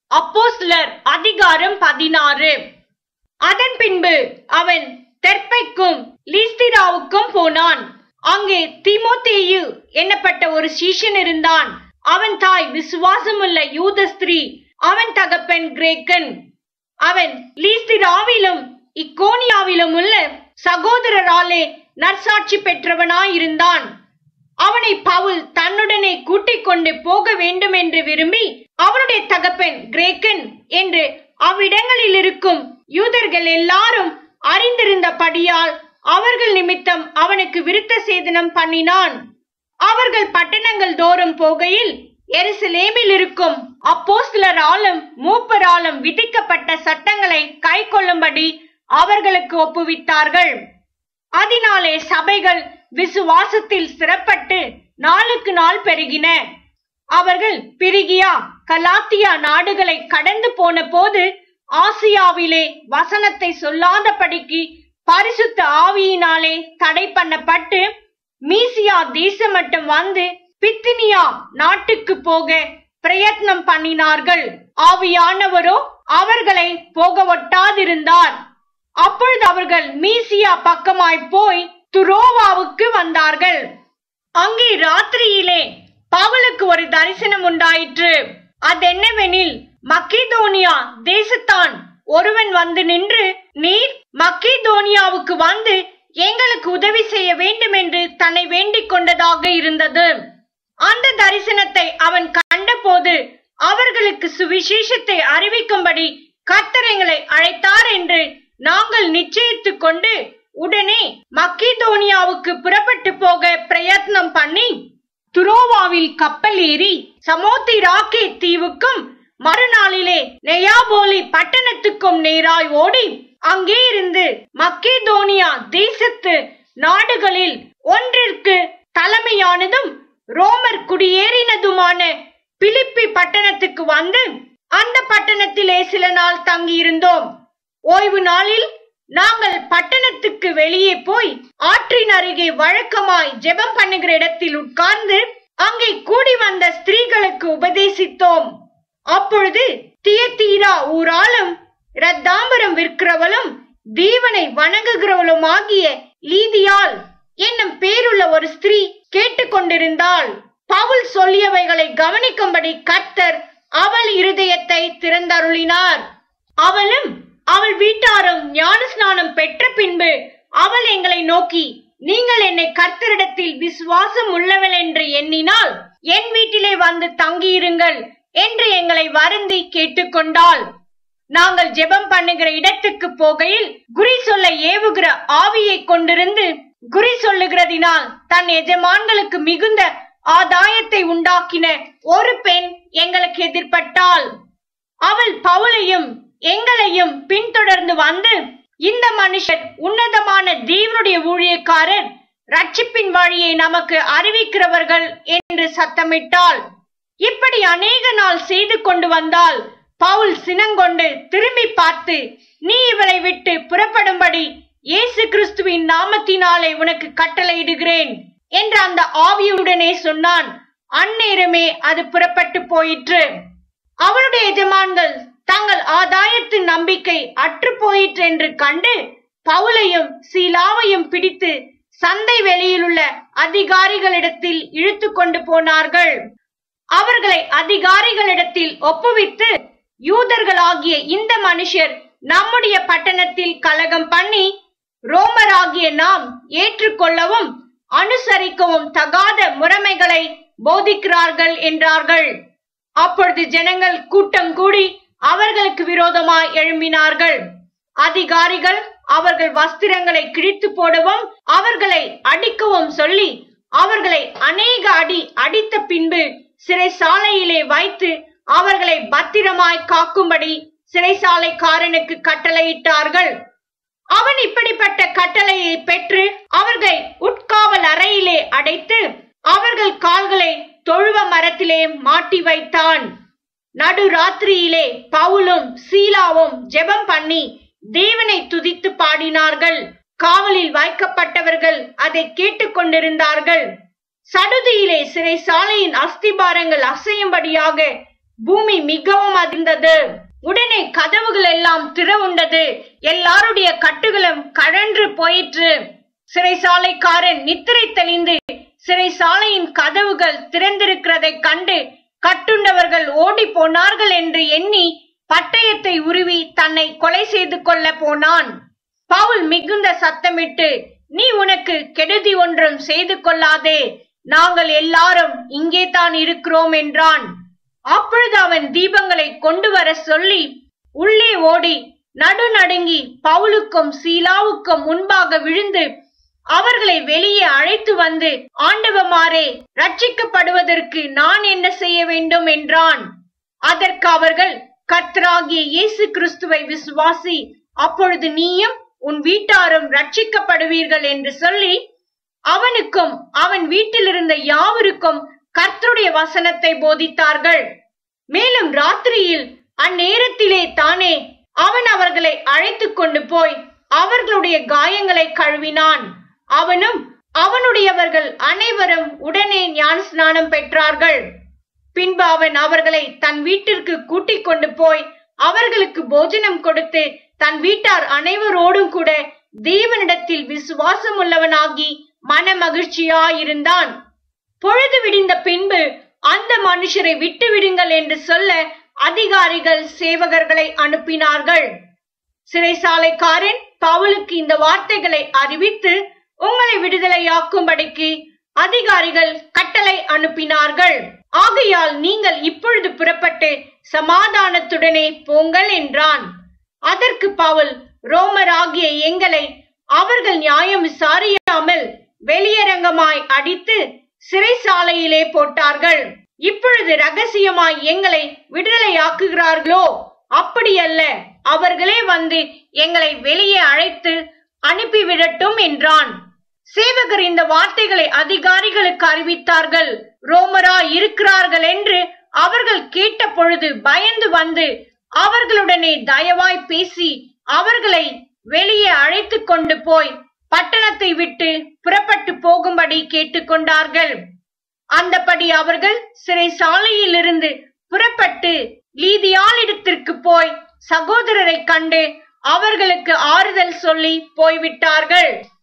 அப்போஸ்தலர் அதிகாரம் பதினாறு அதன் பின்பு அவன் தெர்பைக்கும் லீஸ்திராவுக்கும் போனான் அங்கே தீமோத்தேயு என்னப்பட்ட ஒரு சீஷன் இருந்தான் அவன் தாய் விசுவாசமுள்ள யூத ஸ்திரீ அவன் தகப்பன் கிரேக்கன் அவன் லீஸ்திராவிலும் இக்கோனியாவிலும் உள்ள சகோதரராலே நற்சாட்சி பெற்றவனாயிருந்தான் அவனை பவுல் தன்னுடனே கூட்டிக் கொண்டு போக வேண்டும் என்று விரும்பி அவனுடைய தகப்பன் கிரேக்கன் என்று அவ்விடங்களில் இருக்கும் யூதர்கள் எல்லாரும் அறிந்திருந்தபடியால் அவர்கள் நிமித்தம் அவனுக்கு விருத்த சேதனம் பண்ணினான் அவர்கள் பட்டணங்கள் தோறும் போகையில் எருசலேமில் இருக்கும் அப்போஸ்தலராலும் மூப்பராலும் விதிக்கப்பட்ட சட்டங்களை கை கொள்ளும்படி அவர்களுக்கு ஒப்புவித்தார்கள் அதனாலே சபைகள் விசுவாசத்தில் சிறப்பட்டு நாளுக்கு நாள் பெருகின அவர்கள் பிரிகியா கலாத்தியா நாடுகளை கடந்து போன போது ஆசியாவிலே வசனத்தை சொல்லாதபடிக்கு பரிசுத்த ஆவியினாலே தடை பண்ணப்பட்டு மீசியா தேசம் மட்டும் வந்து பித்தினியா நாட்டுக்கு போக பிரயத்னம் பண்ணினார்கள் ஆவியானவரோ அவர்களை போக ஒட்டாதிருந்தார் அப்பொழுது அவர்கள் மீசியா பக்கமாய் போய் துரோவாவுக்கு வந்தார்கள் அங்கே ராத்திரியிலே பவுலுக்கு ஒரு தரிசனம் உண்டாயிற்று அதென்னவெனில் மக்கீதோனியா தேசத்தான் ஒருவன் வந்து நின்று நீர் மக்கீதோனியாவுக்கு வந்து எங்களுக்கு உதவி செய்ய வேண்டும் என்று தன்னை வேண்டிக் கொண்டதாக இருந்தது அந்த தரிசனத்தை அவன் கண்டபோது அவர்களுக்கு சுவிசேஷத்தை அறிவிக்கும்படி கர்த்தர் எங்களை அழைத்தார் என்று நாங்கள் நிச்சயித்துக் கொண்டு உடனே மக்கீதோனியாவுக்கு புறப்பட்டு போக பிரயத்னம் பண்ணி துரோவாவில் கப்பல் ஏறி சமோத்திராக்கே தீவுக்கும் மறுநாளிலே நெயாபோலி பட்டணத்துக்கும் நேராய் ஓடி அங்கே இருந்து மக்கேதோனியா தேசத்து நாடுகளில் ஒன்றிற்கு தலைமையானதும் ரோமர் குடியேறினதுமான பிலிப்பி பட்டணத்துக்கு வந்து அந்த பட்டணத்திலே சில நாள் தங்கியிருந்தோம் ஓய்வு நாளில் நாங்கள் பட்டணத்துக்கு வெளியே போய் ஆற்றின் அருகே வழக்கமாய் ஜெபம் பண்ணுகிற இடத்தில் உட்கார்ந்து அங்கே கூடி வந்த ஸ்திரீகளுக்கு உபதேசித்தோம் அப்பொழுது தியத்தீரா ஊராலும் ரத்தாம்பரம் விற்கிறவளும் தேவனை வணங்குகிறவளும் ஆகிய லீதியால் என்னும் பேருள்ள ஒரு ஸ்திரீ கேட்டுக்கொண்டிருந்தாள் பவுல் சொல்லியவைகளை கவனிக்கும்படி கர்த்தர் அவள் இருதயத்தை திறந்தருளினார் அவளும் அவள் வீட்டாரும் ஞானஸ்நானம் பெற்ற பின்பு அவள் எங்களை நோக்கி நீங்கள் என்னை கர்த்தரிடத்தில் விசுவாசம் உள்ளவள் என்று எண்ணினால் என் வீட்டிலே வந்து தங்கியிருங்கள் என்று எங்களை வருந்தி கேட்டுக்கொண்டாள் நாங்கள் ஜெபம் பண்ணுகிற இடத்துக்கு போகையில் குறி சொல்ல ஏவுகிற ஆவியை கொண்டிருந்து குறி சொல்லுகிறதினால் தன் எஜமான்களுக்கு மிகுந்த ஆதாயத்தை உண்டாக்கின ஒரு பெண் எங்களுக்கு எதிர்பட்டாள் அவள் பவுலையும் எங்களையும் பின்தொடர்ந்து வந்து இந்த மனுஷர் உன்னதமான தேவனுடைய ஊழியக்காரர் ரட்சிப்பின் வழியை நமக்கு அறிவிக்கிறவர்கள் என்று சத்தமிட்டாள் இப்படி அநேக நாள் செய்து கொண்டு வந்தால் பவுல் சினங்கொண்டு திரும்பி பார்த்து நீ இவளை விட்டு புறப்படும்படி இயேசு கிறிஸ்துவின் நாமத்தினாலே உனக்கு கட்டளையிடுகிறேன் என்று அந்த ஆவியுடனே சொன்னான் அந்நேரமே அது புறப்பட்டு போயிற்று அவளுடைய எஜமான்கள் தங்கள் ஆதாயத்தின் நம்பிக்கை அற்று போயிற்று என்று கண்டு பவுலையும் சீலாவையும் பிடித்து சந்தை வெளியிலுள்ள அதிகாரிகளிடத்தில் இழுத்து கொண்டு போனார்கள் அவர்களை அதிகாரிகளிடத்தில் ஒப்புவித்து யூதர்களாகிய இந்த மனுஷர் நம்முடைய பட்டணத்தில் கலகம் பண்ணி ரோமராகிய நாம் ஏற்றுக்கொள்ளவும் அனுசரிக்கவும் தகாத முறைமைகளை போதிக்கிறார்கள் என்றார்கள் அப்பொழுது ஜனங்கள் கூட்டம் கூடி அவர்களுக்கு விரோதமாய் எழும்பினார்கள் அதிகாரிகள் அவர்கள் வஸ்திரங்களை கிழித்து போடவும் அவர்களை அடிக்கவும் சொல்லி அவர்களை அநேக அடி அடித்த பின்பு சிறைசாலையிலே வைத்து அவர்களை பத்திரமாய் காக்கும்படி சிறைசாலைக்காரனுக்கு கட்டளையிட்டார்கள் அவன் இப்படிப்பட்ட கட்டளையை பெற்று அவர்களை உட்காவல் அறையிலே அடைத்து அவர்கள் கால்களை தொழுவ மரத்திலே மாட்டி வைத்தான் நடு ராத்திரியிலே பவுலும் சீலாவும் ஜெபம் பண்ணி தேவனை துதித்து பாடினார்கள் காவலில் வைக்கப்பட்டவர்கள் அதை கேட்டுக்கொண்டிருந்தார்கள் சடுதியிலே சிறைசாலையின் அஸ்திபாரங்கள் அசையும்படியாக பூமி மிகவும் அதிர்ந்தது உடனே கதவுகள் எல்லாம் திறவுண்டது எல்லாருடைய கட்டுகளும் கழன்று போயிற்று சிறைசாலைக்காரன் நித்திரை தெளிந்து சிறைசாலையின் கதவுகள் திறந்திருக்கிறதைக் கண்டு கட்டுண்டவர்கள் ஓடி போனார்கள் என்று எண்ணி பட்டயத்தை உருவி தன்னை கொலை செய்து கொள்ள போனான் பவுல் மிகுந்த சத்தமிட்டு நீ உனக்கு கெடுதி ஒன்றும் செய்து கொள்ளாதே நாங்கள் எல்லாரும் இங்கே தான் இருக்கிறோம் என்றான் அப்பொழுது அவன் தீபங்களை கொண்டு வர சொல்லி உள்ளே ஓடி நடுநடுங்கி பவுலுக்கும் சீலாவுக்கும் முன்பாக விழுந்து அவர்களை வெளியே அழைத்து வந்து ஆண்டவமாரே ரட்சிக்கப்படுவதற்கு நான் என்ன செய்ய வேண்டும் என்றான் அதற்கு அவர்கள் கர்த்தராகிய இயேசு கிறிஸ்துவை விசுவாசி அப்பொழுது நீயும் உன் வீட்டாரும் ரட்சிக்கப்படுவீர்கள் என்று சொல்லி அவனுக்கும் அவன் வீட்டில் இருந்த யாவருக்கும் கர்த்தருடைய வசனத்தை போதித்தார்கள் மேலும் ராத்திரியில் அந்நேரத்திலே தானே அவன் அவர்களை அழைத்து கொண்டு போய் அவர்களுடைய காயங்களை கழுவினான் அவனும் அவனுடையவர்கள் அனைவரும் உடனே ஞான ஸ்நானம் பெற்றார்கள் பின்பு அவன் அவர்களை தன் வீட்டிற்கு கூட்டிக் கொண்டு போய் அவர்களுக்கு போஜனம் கொடுத்து தன் வீட்டார் அனைவரோடும் கூட தேவனிடத்தில் விசுவாசம் உள்ளவனாகி மன மகிழ்ச்சியாயிருந்தான் பொழுது விடிந்த பின்பு அந்த மனுஷரை விட்டு விடுங்கள் என்று சொல்ல அதிகாரிகள் சேவகர்களை அனுப்பினார்கள் சிறைசாலைக்காரன் பவுலுக்கு இந்த வார்த்தைகளை அறிவித்து உங்களை விடுதலையாக்கும்படிக்கு அதிகாரிகள் கட்டளை அனுப்பினார்கள் ஆகையால் நீங்கள் இப்பொழுது புறப்பட்டு சமாதானத்துடனே போங்கள் என்றான் அதற்கு பவுல் ரோமராகிய எங்களை அவர்கள் நியாயம் விசாரியாமல் வெளியரங்கமாய் அடித்து சிறைசாலையிலே போட்டார்கள் இப்பொழுது ரகசியமாய் எங்களை விடுதலையாக்குகிறார்களோ அப்படியல்ல அவர்களே வந்து எங்களை வெளியே அழைத்து அனுப்பிவிடட்டும் என்றான் சேவகர் இந்த வார்த்தைகளை அதிகாரிகளுக்கு அறிவித்தார்கள் ரோமரா இருக்கிறார்கள் என்று அவர்கள் கேட்ட பொழுது பயந்து வந்து அவர்களுடனே தயவாய் பேசி அவர்களை வெளியே அழைத்து கொண்டு போய் பட்டணத்தை விட்டு புறப்பட்டு போகும்படி கேட்டுக்கொண்டார்கள் அந்தபடி அவர்கள் சிறைசாலையிலிருந்து புறப்பட்டு லீதியாளிடத்திற்கு போய் சகோதரரை கண்டு அவர்களுக்கு ஆறுதல் சொல்லி போய்விட்டார்கள்